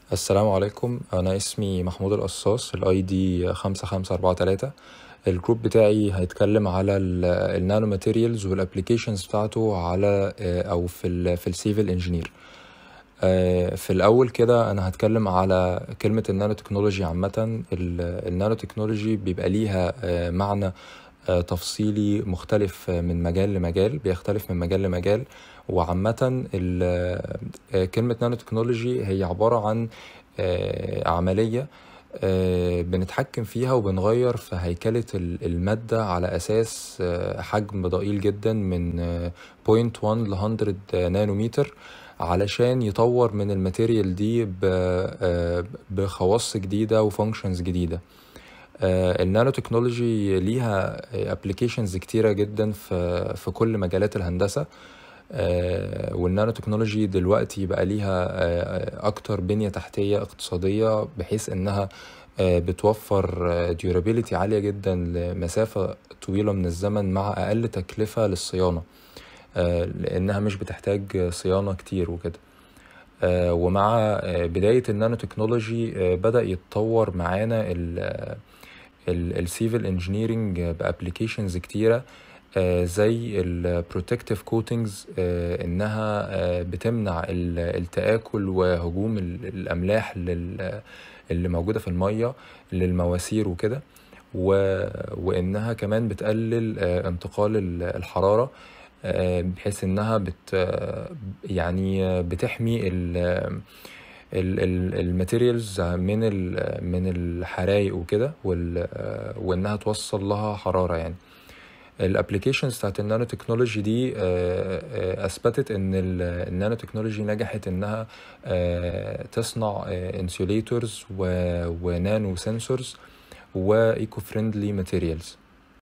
السلام عليكم انا اسمي محمود القصاص الاي دي خمسة خمسة أربعة تلاتة الجروب بتاعي هيتكلم على النانو ماتيريالز والابليكيشنز بتاعته على او في ال في السيفل انجينير في الاول كده انا هتكلم على كلمه النانو تكنولوجي عامه النانو تكنولوجي بيبقى ليها معنى تفصيلي مختلف من مجال لمجال بيختلف من مجال لمجال وعامة كلمة نانو تكنولوجي هي عبارة عن عملية بنتحكم فيها وبنغير في هيكلة المادة على أساس حجم ضئيل جدا من 0.1 ل 100 نانومتر علشان يطور من الماتيريال دي بخواص جديدة وفانكشنز جديدة النانو تكنولوجي ليها ابلكيشنز كتيرة جدا في في كل مجالات الهندسة والنانو تكنولوجي دلوقتي بقى ليها اكتر بنية تحتية اقتصادية بحيث انها بتوفر ديورابيليتي عالية جدا لمسافة طويلة من الزمن مع اقل تكلفة للصيانة لانها مش بتحتاج صيانة كتير وكده ومع بداية النانو تكنولوجي بدأ يتطور معانا السيفل انجينيرنج بابليكيشنز كتيرة زي البروتكتيف كوتنجز انها بتمنع التآكل وهجوم الاملاح اللي موجودة في المية للمواسير وكده وانها كمان بتقلل انتقال الحرارة بحيث انها بت يعني بتحمي الماتيريالز من من الحرايق وكده وانها توصل لها حراره يعني الابلكيشنز بتاعت النانو تكنولوجي دي اثبتت ان النانو تكنولوجي نجحت انها تصنع انسيوليتورز ونانو سنسورز وايكو فريندلي ماتيريالز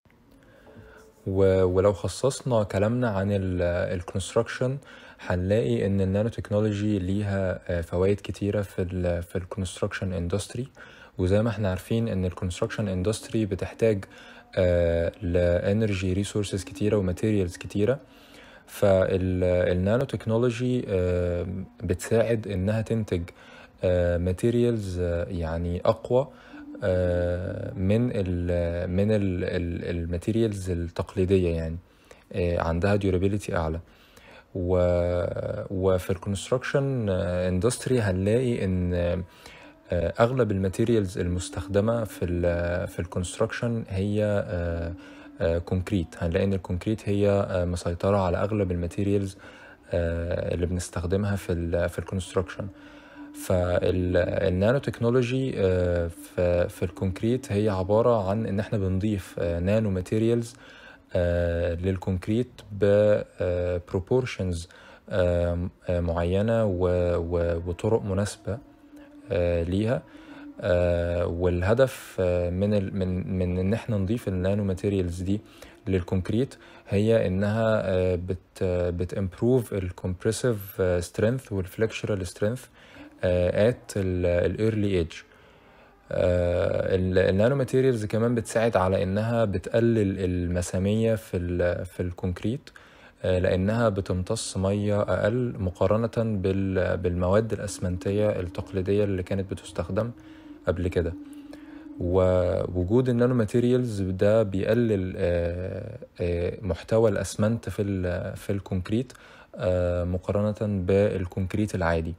ولو خصصنا كلامنا عن الكونستراكشن هنلاقي ان النانو تكنولوجي ليها فوائد كتيره في ال في الكونستراكشن اندستري وزي ما احنا عارفين ان الكونستراكشن اندستري بتحتاج لانرجي ريسورسز كتيره وماتيريالز كتيره فالنانو تكنولوجي بتساعد انها تنتج ماتيريالز يعني اقوى من ال من الماتيريالز التقليديه يعني عندها ديورابيليتي اعلى و وفي الكونستراكشن اندستري هنلاقي ان اغلب الماتيريالز المستخدمه في ال في الكونستراكشن هي كونكريت هنلاقي ان الكونكريت هي مسيطره على اغلب الماتيريالز اللي بنستخدمها في ال في الكونستراكشن فالنانو تكنولوجي في, في الكونكريت هي عبارة عن ان احنا بنضيف نانو ماتيريالز للكونكريت ببروبورشنز معينة وطرق مناسبة ليها والهدف من من من ان احنا نضيف النانو ماتيريالز دي للكونكريت هي انها بت بتمبروف الكومبريسيف سترينث والفلكشرال سترينث ات الايرلي ايج النانو ماتيريالز كمان بتساعد على انها بتقلل المساميه في في الكونكريت لانها بتمتص ميه اقل مقارنه بالمواد الاسمنتيه التقليديه اللي كانت بتستخدم قبل كده ووجود النانو ماتيريالز ده بيقلل محتوى الاسمنت في في الكونكريت مقارنه بالكونكريت العادي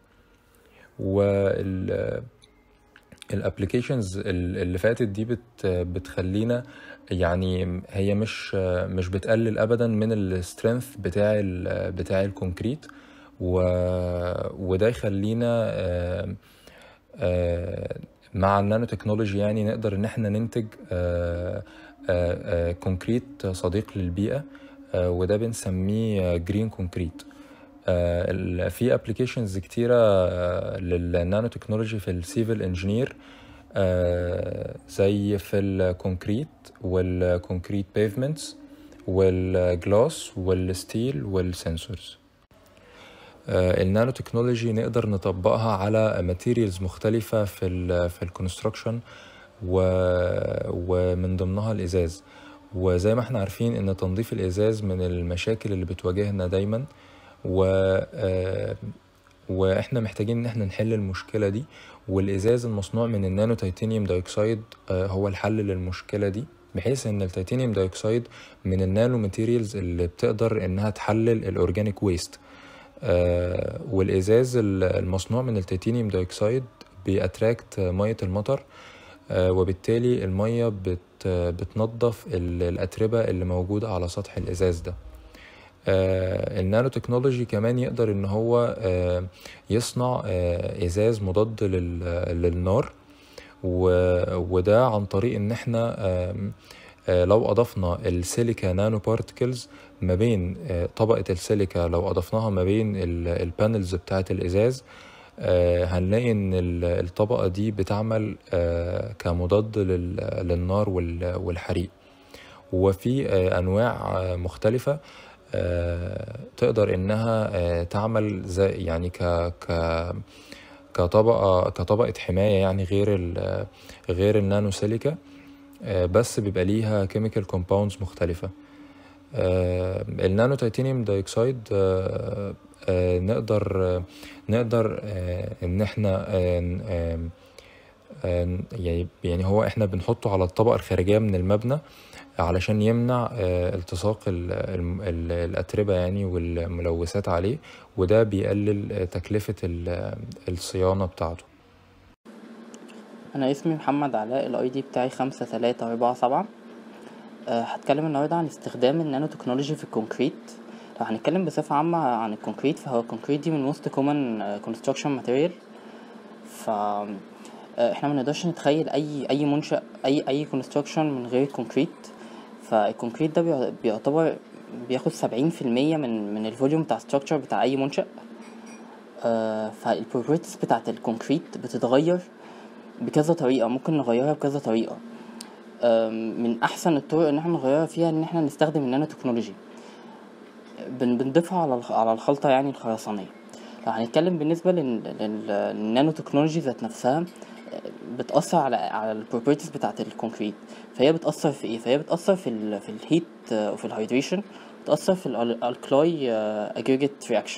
وال الابلكيشنز اللي فاتت دي بت بتخلينا يعني هي مش مش بتقلل ابدا من السترينث بتاع ال بتاع الكونكريت و وده يخلينا آآ آآ مع النانو تكنولوجي يعني نقدر ان احنا ننتج آآ كونكريت صديق للبيئه وده بنسميه جرين كونكريت في ابلكيشنز كتيرة للنانو تكنولوجي في السيفل انجينير زي في الكونكريت والكونكريت بيفمنتس والجلاس والستيل والسنسورز النانو تكنولوجي نقدر نطبقها على ماتيريالز مختلفة في ال في الكونستراكشن ومن ضمنها الإزاز وزي ما احنا عارفين ان تنظيف الإزاز من المشاكل اللي بتواجهنا دايما و واحنا محتاجين ان احنا نحل المشكله دي والازاز المصنوع من النانو تيتانيوم دايوكسيد آه، هو الحل للمشكله دي بحيث ان التيتانيوم دايوكسيد من النانو ماتيريالز اللي بتقدر انها تحلل الاورجانيك ويست آه، والازاز المصنوع من التيتانيوم دايوكسيد بيأتراكت ميه المطر آه، وبالتالي الميه بت بتنظف الاتربه اللي موجوده على سطح الازاز ده آه النانو تكنولوجي كمان يقدر ان هو آه يصنع آه ازاز مضاد للنار وده عن طريق ان احنا آه لو اضفنا السيليكا نانو بارتكلز ما بين آه طبقة السيليكا لو اضفناها ما بين البانلز بتاعة الازاز آه هنلاقي ان الطبقة دي بتعمل آه كمضاد للنار والحريق وفي آه انواع مختلفة تقدر انها تعمل زي يعني ك ك كطبقة كطبقة حماية يعني غير غير النانو سيليكا بس بيبقى ليها كيميكال كومباوندز مختلفة النانو تيتانيوم دايوكسيد نقدر نقدر ان احنا يعني يعني هو احنا بنحطه على الطبقة الخارجية من المبنى علشان يمنع التصاق الأتربة يعني والملوثات عليه وده بيقلل تكلفة الصيانة بتاعته أنا اسمي محمد علاء الاي دي بتاعي خمسة تلاتة أربعة سبعة هتكلم النهاردة عن استخدام النانو تكنولوجي في الكونكريت لو هنتكلم بصفة عامة عن الكونكريت فهو الكونكريت دي من most common construction material ف احنا منقدرش نتخيل اي اي منشأ اي اي construction من غير الكونكريت فالكونكريت ده بيعتبر بياخد سبعين في المية من من الفوليوم بتاع structure بتاع اي منشأ فالبروبرتيز بتاعت الكونكريت بتتغير بكذا طريقة ممكن نغيرها بكذا طريقة من احسن الطرق ان احنا نغيرها فيها ان احنا نستخدم النانو تكنولوجي بنضيفها على على الخلطة يعني الخرسانية لو هنتكلم بالنسبة للنانو تكنولوجي ذات نفسها بتأثر على على البروبرتيز بتاعة الكونكريت فهي بتأثر في ايه فهي بتأثر في ال في الهيت وفي الهيدريشن بتأثر في الالكلاي اجريجيت رياكشن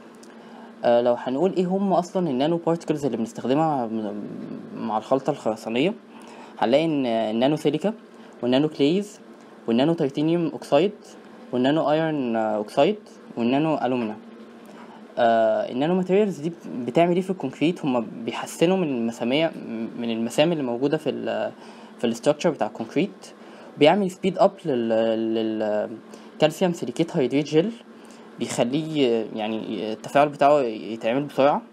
لو هنقول ايه هم اصلا النانو بارتكلز اللي بنستخدمها مع الخلطة الخرسانية هنلاقي ان النانو سيليكا والنانو كليز والنانو تيتانيوم اوكسايد والنانو ايرون اوكسايد والنانو الومنا آه النانو ماتيريالز دي بتعمل ايه في الكونكريت هما بيحسنوا من المسامية من المسام اللي موجودة في ال في الاستراكشر بتاع الكونكريت بيعمل سبيد اب للكالسيوم سيليكيت هيدريت جل بيخليه يعني التفاعل بتاعه يتعمل بسرعة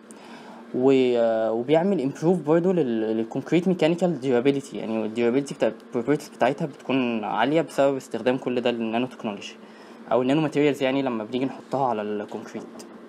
وبيعمل امبروف برضه للكونكريت ميكانيكال ديورابيلتي يعني الديورابيلتي بتاع البروبرتيز بتاعتها بتكون عالية بسبب استخدام كل ده للنانو تكنولوجي او النانو ماتيريالز يعني لما بنيجي نحطها على الكونكريت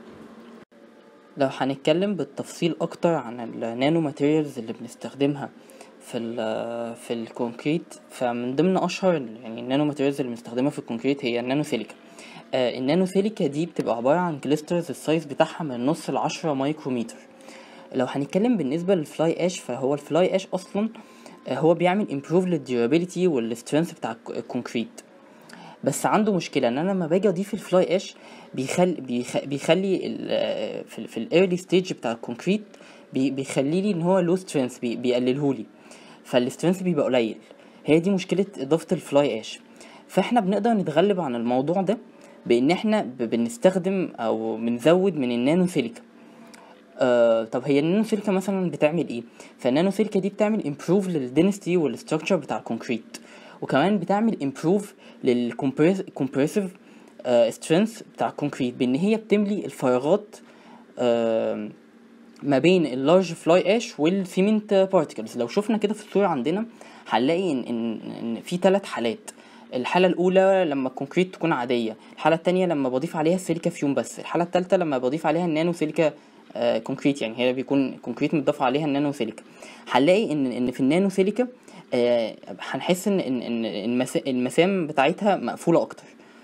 لو هنتكلم بالتفصيل اكتر عن النانو ماتيريالز اللي بنستخدمها في ال في الكونكريت فمن ضمن اشهر يعني النانو ماتيريالز اللي بنستخدمها في الكونكريت هي النانو سيليكا آه النانو سيليكا دي بتبقى عبارة عن كليسترز السايز بتاعها من نص لعشرة مايكرومتر لو هنتكلم بالنسبة للفلاي اش فهو الفلاي اش اصلا آه هو بيعمل امبروف للديورابيلتي والسترينث بتاع الكونكريت بس عنده مشكله ان انا لما باجي اضيف الفلاي اش بيخلي بيخ... بيخلي ال... في, في الايرلي ستيج بتاع الكونكريت بي... بيخلي لي ان هو لو سترينث بي... بيقلله لي فالسترينث بيبقى قليل هي دي مشكله اضافه الفلاي اش فاحنا بنقدر نتغلب عن الموضوع ده بان احنا ب... بنستخدم او بنزود من النانو سيليكا آه طب هي النانو سيليكا مثلا بتعمل ايه فالنانو سيليكا دي بتعمل امبروف للدينستي والستراكشر بتاع الكونكريت وكمان بتعمل امبروف للكمبريسيف سترينث بتاع الكونكريت بان هي بتملي الفراغات uh, ما بين اللارج فلاي اش والسيمنت بارتكلز لو شفنا كده في الصوره عندنا هنلاقي ان ان, إن في ثلاث حالات الحالة الأولى لما الكونكريت تكون عادية الحالة التانية لما بضيف عليها السيليكا فيوم بس الحالة التالتة لما بضيف عليها النانو سيليكا آه كونكريت يعني هي بيكون كونكريت متضاف عليها النانو سيليكا هنلاقي ان ان في النانو سيليكا هنحس ان ان ان المسام بتاعتها مقفوله اكتر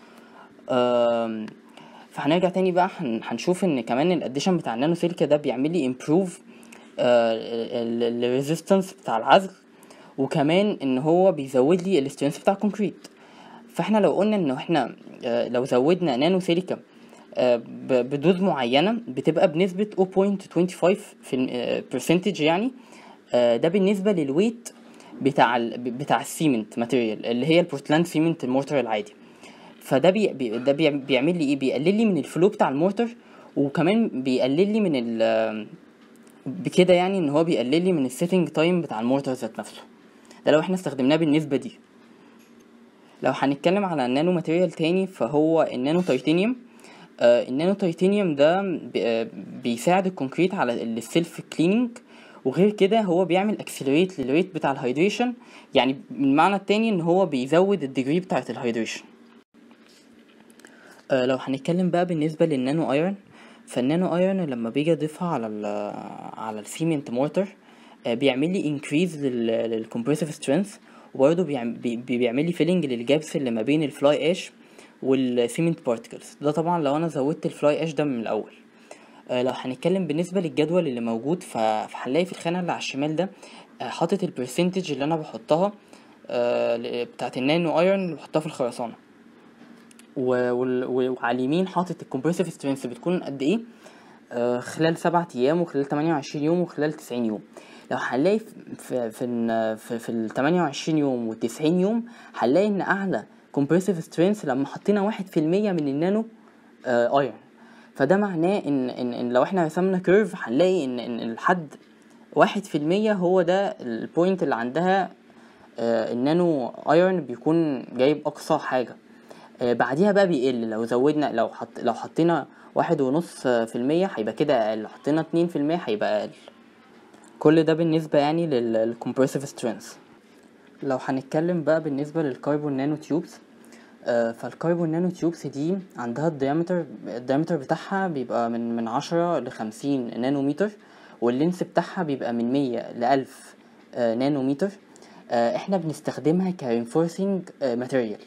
فهنرجع تاني بقى هنشوف ان كمان الاديشن بتاع النانو سيليكا ده بيعمل لي امبروف الريزيستنس بتاع العزل وكمان ان هو بيزود لي الاسترنس بتاع الكونكريت فاحنا لو قلنا ان احنا لو زودنا نانو سيليكا آه، ب- بدوز معينه بتبقى بنسبه 0.25 في برسنتج يعني آه، ده بالنسبه للويت بتاع ال بتاع السيمنت ماتيريال اللي هي البورتلاند سيمنت المورتر العادي فده بي بي ده بي بيعمل لي ايه بيقلل لي من الفلو بتاع المورتر وكمان بيقلل لي من ال بكده يعني ان هو بيقلل لي من السيتنج تايم بتاع المورتر ذات نفسه ده لو احنا استخدمناه بالنسبه دي لو هنتكلم على النانو ماتيريال تاني فهو النانو تيتانيوم آه النانو تيتانيوم ده ب- آه، بيساعد الكونكريت على السيلف كليننج وغير كده هو بيعمل اكسلريت للريت بتاع الهيدريشن يعني من معنى التاني ان هو بيزود الديجري بتاعت الهيدريشن آه لو هنتكلم بقى بالنسبة للنانو ايرون فالنانو ايرون لما بيجي اضيفها على ال على السيمنت مورتر آه بيعمل لي انكريز للكمبريسيف سترينث وبرضه بيعم- بي- بي- بيعمل لي فيلنج للجابس اللي ما بين الفلاي اش والسيمنت بارتكلز ده طبعا لو انا زودت الفلاي اش ده من الاول آه، لو هنتكلم بالنسبة للجدول اللي موجود ف- فهنلاقي في الخانة اللي على الشمال ده آه، حاطط البرسنتج اللي انا بحطها آه، ل- بتاعت النانو ايرون اللي بحطها في الخرسانة و- وال- و- وعلى اليمين حاطط الكومبريسيف سترينث بتكون قد ايه آه، خلال سبعة ايام وخلال تمانية وعشرين يوم وخلال تسعين يوم لو هنلاقي في في في, ال- في, في ال 28 يوم وال 90 يوم هنلاقي ان اعلى كومبريسيف سترينث لما حطينا واحد في المية من النانو آه ايرون فده معناه ان ان, إن لو احنا رسمنا كيرف هنلاقي ان ان الحد واحد في المية هو ده البوينت اللي عندها آه النانو ايرون بيكون جايب اقصى حاجة آه بعديها بقى بيقل لو زودنا لو حط لو حطينا واحد ونص في المية هيبقى كده اقل لو حطينا اتنين في المية هيبقى اقل كل ده بالنسبة يعني للكمبريسيف سترينث لو هنتكلم بقى بالنسبة للكربون نانو تيوبس آه، فالكربون نانو تيوبس دي عندها الديامتر الديامتر بتاعها بيبقى من من عشرة لخمسين نانومتر واللينس بتاعها بيبقى من مية لألف آه، نانومتر آه، احنا بنستخدمها كرينفورسنج ماتيريال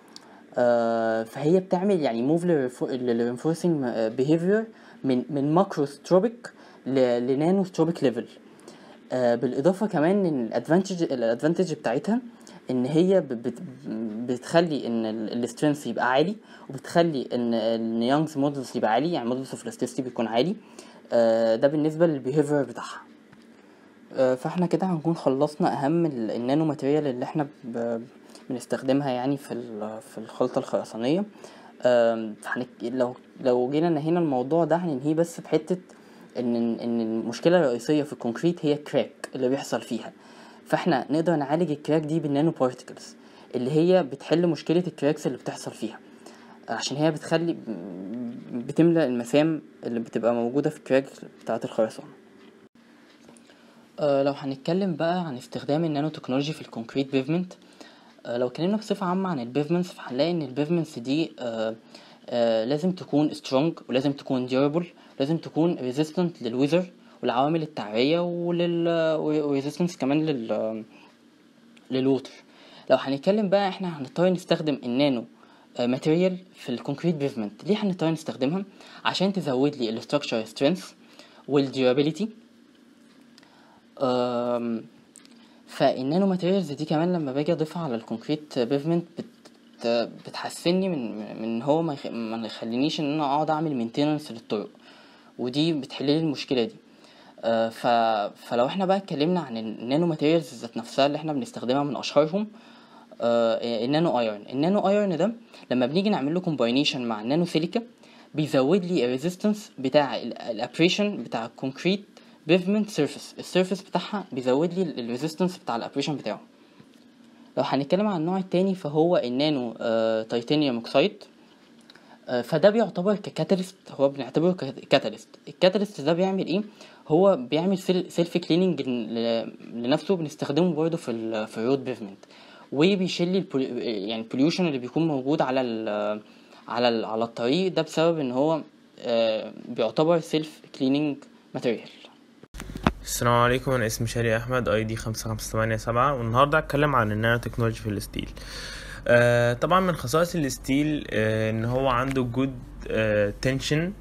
فهي بتعمل يعني موف للرينفورسنج بيهيفير من من ماكروستروبيك لنانو ستروبيك ليفل آه، بالاضافه كمان ان الادفانتج الادفانتج بتاعتها ان هي ب- بت بتخلي ان السترينث يبقى عالي وبتخلي ان ان يانجز مودلز يبقى عالي يعني مودلز اوف elasticity بيكون عالي آه، ده بالنسبه للبيهيفير بتاعها آه، فاحنا كده هنكون خلصنا اهم ال- النانو ماتيريال اللي احنا ب- بنستخدمها يعني في ال- في الخلطه الخرسانيه آم، فهنك- لو لو جينا نهينا الموضوع ده هننهيه بس بحته ان ان المشكله الرئيسيه في الكونكريت هي الكراك اللي بيحصل فيها فاحنا نقدر نعالج الكراك دي بالنانو بارتكلز اللي هي بتحل مشكله الكراكس اللي بتحصل فيها عشان هي بتخلي بتملى المسام اللي بتبقى موجوده في الكراك بتاعه الخرسانه آه، لو هنتكلم بقى عن استخدام النانو تكنولوجي في الكونكريت بيفمنت آه، لو اتكلمنا بصفة عامة عن البيفمنتس فهنلاقي ان البيفمنتس دي آه، آه، لازم تكون سترونج ولازم تكون ديورابل لازم تكون ريزيستنت للويذر والعوامل التعرية ولل وريزيستنس كمان لل للوتر لو هنتكلم بقى احنا هنضطر نستخدم النانو ماتيريال في الكونكريت بيفمنت ليه هنضطر نستخدمها عشان تزود لي الاستراكشر سترينث والديورابيليتي أم، فالنانو ماتيريالز دي كمان لما باجي اضيفها على الكونكريت بيفمنت بت بتحسني من من هو ما يخ- ما يخلينيش ان انا اقعد اعمل مينتيننس للطرق ودي بتحللي المشكله دي آه، ف... فلو احنا بقى اتكلمنا عن النانو ماتيريالز ذات نفسها اللي احنا بنستخدمها من اشهرهم آه، النانو ايرون النانو ايرون ده لما بنيجي نعمل له كومباينيشن مع النانو سيليكا بيزود لي الريزيستنس بتاع الابريشن بتاع الكونكريت بيفمنت سيرفيس السيرفيس بتاعها بيزود لي الريزيستنس بتاع الابريشن بتاعه لو هنتكلم عن النوع التاني فهو النانو آه تيتانيوم اوكسايد آه، فده بيعتبر ككاتاليست هو بنعتبره ككاتاليست الكاتاليست ده بيعمل ايه هو بيعمل سيلف كليننج لنفسه بنستخدمه برضه في ال في الرود بيفمنت وبيشيل لي البولي- يعني البوليوشن اللي بيكون موجود على ال على ال على الطريق ده بسبب ان هو آه، بيعتبر سيلف كليننج ماتيريال السلام عليكم انا اسمي شاري احمد اي دي خمسة خمسة تمانية سبعة والنهاردة هتكلم عن النانو تكنولوجي في الستيل آه طبعا من خصائص الستيل آه ان هو عنده جود تنشن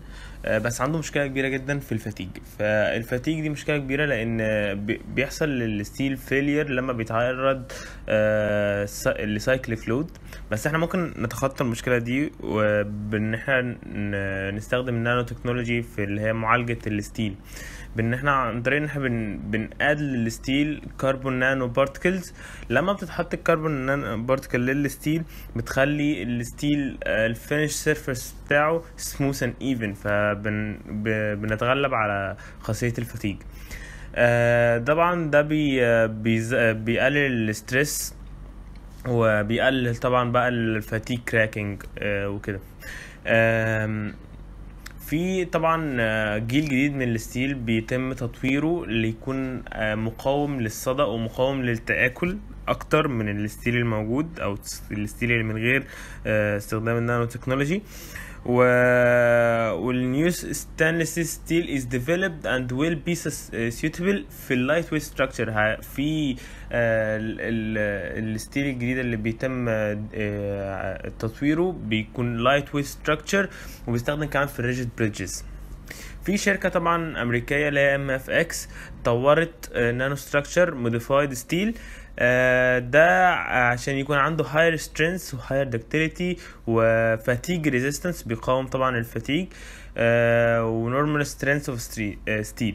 آه، بس عنده مشكله كبيره جدا في الفتيج فالفتيج دي مشكله كبيره لان آه، بي- بيحصل للستيل فيلير لما بيتعرض آه، س- لسايكليك لود بس احنا ممكن نتخطى المشكله دي وبان احنا ن- نستخدم النانو تكنولوجي في اللي هي معالجه الستيل بان احنا عن طريق ان احنا بن بنقاد للستيل كربون نانو بارتكلز لما بتتحط الكربون نانو بارتكل للستيل بتخلي الستيل الفينش سيرفيس بتاعه سموث اند ايفن فبنتغلب على خاصيه الفتيج آه، طبعا ده بي آه، بيز- آه، بيقلل الستريس وبيقلل طبعا بقى الفاتيك كراكنج وكده آم، في طبعا آه، جيل جديد من الستيل بيتم تطويره ليكون آه، مقاوم للصدأ ومقاوم للتآكل اكتر من الستيل الموجود او الستيل اللي من غير آه، استخدام النانو تكنولوجي و والنيو ستانلس ستيل is developed and will be sus- suitable في اللايت ويت ستراكشر في آه، ال- ال- الستيل الجديد اللي بيتم آه، آه، تطويره بيكون لايت ويت ستراكشر وبيستخدم كمان في الريجيد بريدجز في شركة طبعا أمريكية اللي هي ام اف اكس طورت نانو ستراكشر موديفايد ستيل ده عشان يكون عنده higher strength و higher ductility و fatigue resistance بيقاوم طبعا الفتيج و normal strength of stre- آه، steel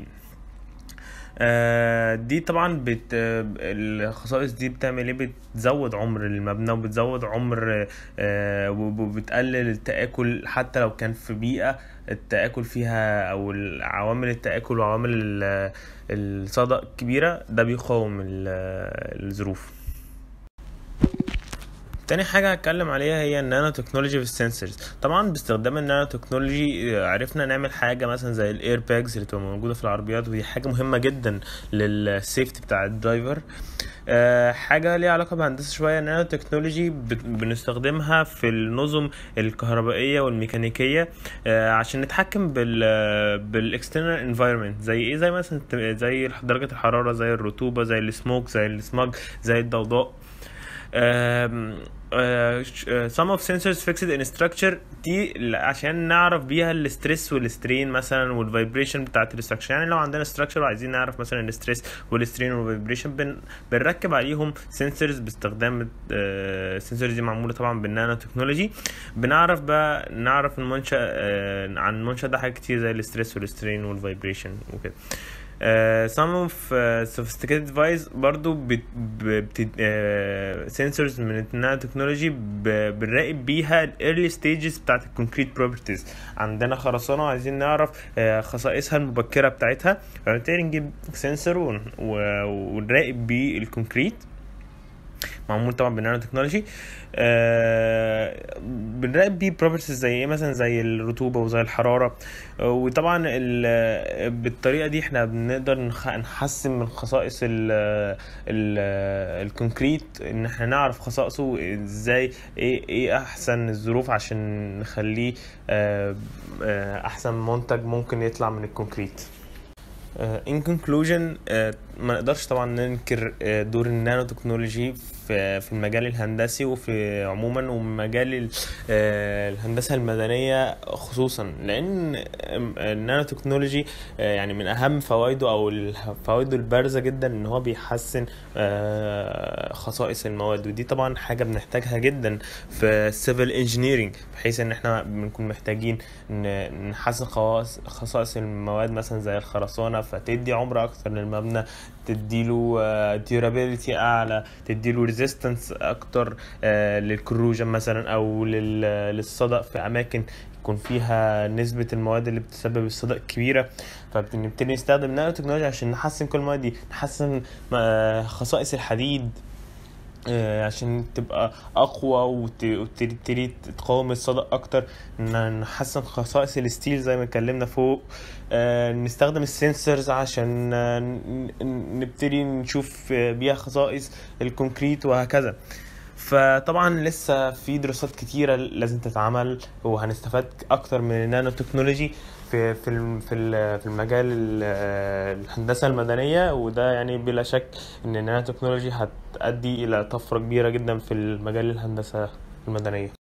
آه، دي طبعا بت آه، الخصائص دي بتعمل ايه بتزود عمر المبنى وبتزود عمر آه، وب- وبتقلل التآكل حتى لو كان في بيئة التآكل فيها او عوامل التآكل وعوامل ال- الصدأ كبيرة ده بيقاوم ال- الظروف تاني حاجة هتكلم عليها هي النانو تكنولوجي في السنسورز طبعا باستخدام النانو تكنولوجي آه، عرفنا نعمل حاجة مثلا زي الاير باجز اللي تبقى موجودة في العربيات ودي حاجة مهمة جدا للسيفتي بتاع الدرايفر آه، حاجة ليها علاقة بهندسة شوية النانو تكنولوجي بت- بنستخدمها في النظم الكهربائية والميكانيكية آه، عشان نتحكم بال بالاكسترنال انفايرمنت زي ايه زي مثلا ت- زي درجة الحرارة زي الرطوبة زي السموك زي السمج زي الضوضاء um, uh, sh- uh, some of sensors fixed in structure دي ل- عشان نعرف بيها الاسترس والسترين مثلا والفايبريشن بتاعت الاستراكشر يعني لو عندنا ستراكشر وعايزين نعرف مثلا الاسترس والسترين والفايبريشن بن... بنركب عليهم سنسورز باستخدام السنسورز دي معموله طبعا بالنانو تكنولوجي بنعرف بقى نعرف المنشأ uh, عن المنشأ ده حاجات كتير زي الاسترس والسترين والفايبريشن وكده Uh, some of uh, sophisticated device برضو بت, بت, uh, sensors من النانو تكنولوجي ب- بنراقب بيها ال early stages بتاعت الكونكريت properties عندنا خرسانة وعايزين نعرف uh, خصائصها المبكرة بتاعتها فبالتالي نجيب سنسور ون, و- ونراقب بيه الكونكريت معمول طبعا بالنانو تكنولوجي آه بنراقب بيه بروبرتيز زي ايه مثلا زي الرطوبه وزي الحراره آه، وطبعا ال- بالطريقه دي احنا بنقدر نخ- نحسن من خصائص ال ال الكونكريت ان احنا نعرف خصائصه ازاي ايه ايه احسن الظروف عشان نخليه آه، آه، احسن منتج ممكن يطلع من الكونكريت Uh, in conclusion uh, ما نقدرش طبعا ننكر uh, دور النانو تكنولوجي في في المجال الهندسي وفي عموما ومجال ال- uh, الهندسه المدنيه خصوصا لان um, النانو تكنولوجي uh, يعني من اهم فوائده او ال- فوائده البارزه جدا ان هو بيحسن uh, خصائص المواد ودي طبعا حاجه بنحتاجها جدا في السيفل انجينيرنج بحيث ان احنا بنكون محتاجين ن- نحسن خواص خصائص المواد مثلا زي الخرسانة فتدي عمر أكتر للمبنى تديله ديورابيلتي أعلى تديله ريزيستنس أكتر آه، للكروجن مثلا أو لل- للصدأ في أماكن يكون فيها نسبة المواد اللي بتسبب الصدأ كبيرة فبنبتدي نستخدم نانو تكنولوجيا عشان نحسن كل المواد دي نحسن آه، خصائص الحديد آه، عشان تبقى اقوى وت- وتبتدي تقاوم الصدأ اكتر ن- نحسن خصائص الستيل زي ما اتكلمنا فوق آه، نستخدم السنسورز عشان آه، ن- ن- نبتدي نشوف آه، بيها خصائص الكونكريت وهكذا فطبعا لسه في دراسات كتيرة لازم تتعمل وهنستفاد اكتر من النانو تكنولوجي في في الم- في ال- في المجال ال- الهندسه المدنيه وده يعني بلا شك ان النانو تكنولوجي هتؤدي الى طفره كبيره جدا في المجال الهندسه المدنيه